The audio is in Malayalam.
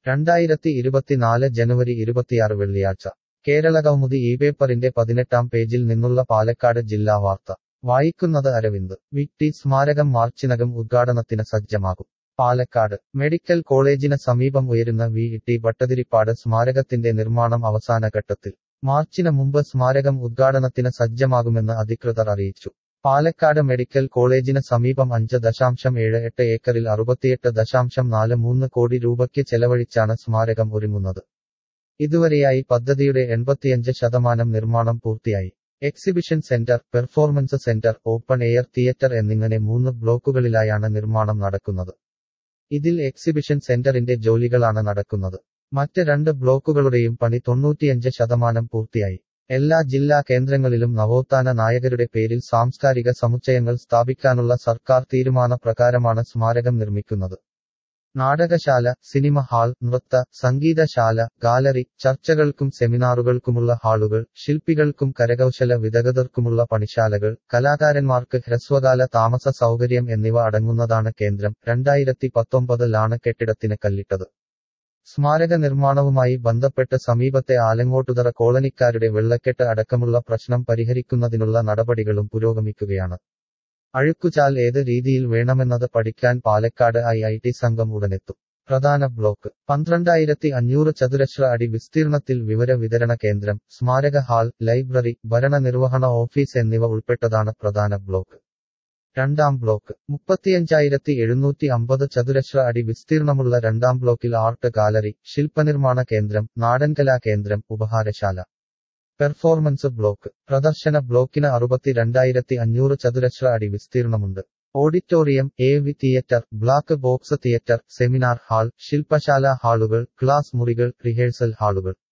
രണ്ടായിരത്തി ഇരുപത്തിനാല് ജനുവരി ഇരുപത്തിയാറ് വെള്ളിയാഴ്ച കേരളകൗമുദി ഈ പേപ്പറിന്റെ പതിനെട്ടാം പേജിൽ നിന്നുള്ള പാലക്കാട് ജില്ലാ വാർത്ത വായിക്കുന്നത് അരവിന്ദ് വിട്ടി സ്മാരകം മാർച്ചിനകം ഉദ്ഘാടനത്തിന് സജ്ജമാകും പാലക്കാട് മെഡിക്കൽ കോളേജിന് സമീപം ഉയരുന്ന വി ടി ഭട്ടതിരിപ്പാട് സ്മാരകത്തിന്റെ നിർമ്മാണം അവസാന ഘട്ടത്തിൽ മാർച്ചിന് മുമ്പ് സ്മാരകം ഉദ്ഘാടനത്തിന് സജ്ജമാകുമെന്ന് അധികൃതർ അറിയിച്ചു പാലക്കാട് മെഡിക്കൽ കോളേജിന് സമീപം അഞ്ച് ദശാംശം ഏഴ് എട്ട് ഏക്കറിൽ അറുപത്തിയെട്ട് ദശാംശം നാല് മൂന്ന് കോടി രൂപയ്ക്ക് ചെലവഴിച്ചാണ് സ്മാരകം ഒരുങ്ങുന്നത് ഇതുവരെയായി പദ്ധതിയുടെ എൺപത്തിയഞ്ച് ശതമാനം നിർമ്മാണം പൂർത്തിയായി exhibition centre performance centre open air theatre എന്നിങ്ങനെ മൂന്ന് ബ്ലോക്കുകളിലായാണ് നിർമ്മാണം നടക്കുന്നത് ഇതിൽ എക്സിബിഷൻ സെന്ററിന്റെ ജോലികളാണ് നടക്കുന്നത് മറ്റ് രണ്ട് ബ്ലോക്കുകളുടെയും പണി തൊണ്ണൂറ്റിയഞ്ച് ശതമാനം പൂർത്തിയായി എല്ലാ ജില്ലാ കേന്ദ്രങ്ങളിലും നവോത്ഥാന നായകരുടെ പേരിൽ സാംസ്കാരിക സമുച്ചയങ്ങൾ സ്ഥാപിക്കാനുള്ള സർക്കാർ തീരുമാന പ്രകാരമാണ് സ്മാരകം നിർമ്മിക്കുന്നത് നാടകശാല സിനിമ ഹാൾ നൃത്ത സംഗീതശാല ഗാലറി ചർച്ചകൾക്കും സെമിനാറുകൾക്കുമുള്ള ഹാളുകൾ ശില്പികൾക്കും കരകൗശല വിദഗ്ധർക്കുമുള്ള പണിശാലകൾ കലാകാരന്മാർക്ക് ഹ്രസ്വകാല താമസ സൗകര്യം എന്നിവ അടങ്ങുന്നതാണ് കേന്ദ്രം രണ്ടായിരത്തി പത്തൊമ്പതിലാണ് കെട്ടിടത്തിന് കല്ലിട്ടത് സ്മാരക നിർമ്മാണവുമായി ബന്ധപ്പെട്ട് സമീപത്തെ ആലങ്ങോട്ടുതറ കോളനിക്കാരുടെ വെള്ളക്കെട്ട് അടക്കമുള്ള പ്രശ്നം പരിഹരിക്കുന്നതിനുള്ള നടപടികളും പുരോഗമിക്കുകയാണ് അഴുക്കുചാൽ ഏത് രീതിയിൽ വേണമെന്നത് പഠിക്കാൻ പാലക്കാട് ഐ ഐ ടി സംഘം ഉടനെത്തും പ്രധാന ബ്ലോക്ക് പന്ത്രണ്ടായിരത്തി അഞ്ഞൂറ് ചതുരശ്ര അടി വിസ്തീർണത്തിൽ വിവര വിതരണ കേന്ദ്രം സ്മാരക ഹാൾ ലൈബ്രറി ഭരണനിർവഹണ ഓഫീസ് എന്നിവ ഉൾപ്പെട്ടതാണ് പ്രധാന ബ്ലോക്ക് രണ്ടാം ബ്ലോക്ക് മുപ്പത്തിയഞ്ചായിരത്തി എഴുന്നൂറ്റി അമ്പത് ചതുരശ്ര അടി വിസ്തീർണമുള്ള രണ്ടാം ബ്ലോക്കിൽ ആർട്ട് ഗാലറി ശില്പനിർമ്മാണ കേന്ദ്രം നാടൻകലാ കേന്ദ്രം ഉപഹാരശാല പെർഫോമൻസ് ബ്ലോക്ക് പ്രദർശന ബ്ലോക്കിന് അറുപത്തിരണ്ടായിരത്തി അഞ്ഞൂറ് ചതുരശ്ര അടി വിസ്തീർണമുണ്ട് auditorium A V theatre black box theatre seminar hall ശില്പശാല ഹാളുകൾ ക്ലാസ് മുറികൾ റിഹേഴ്സൽ ഹാളുകൾ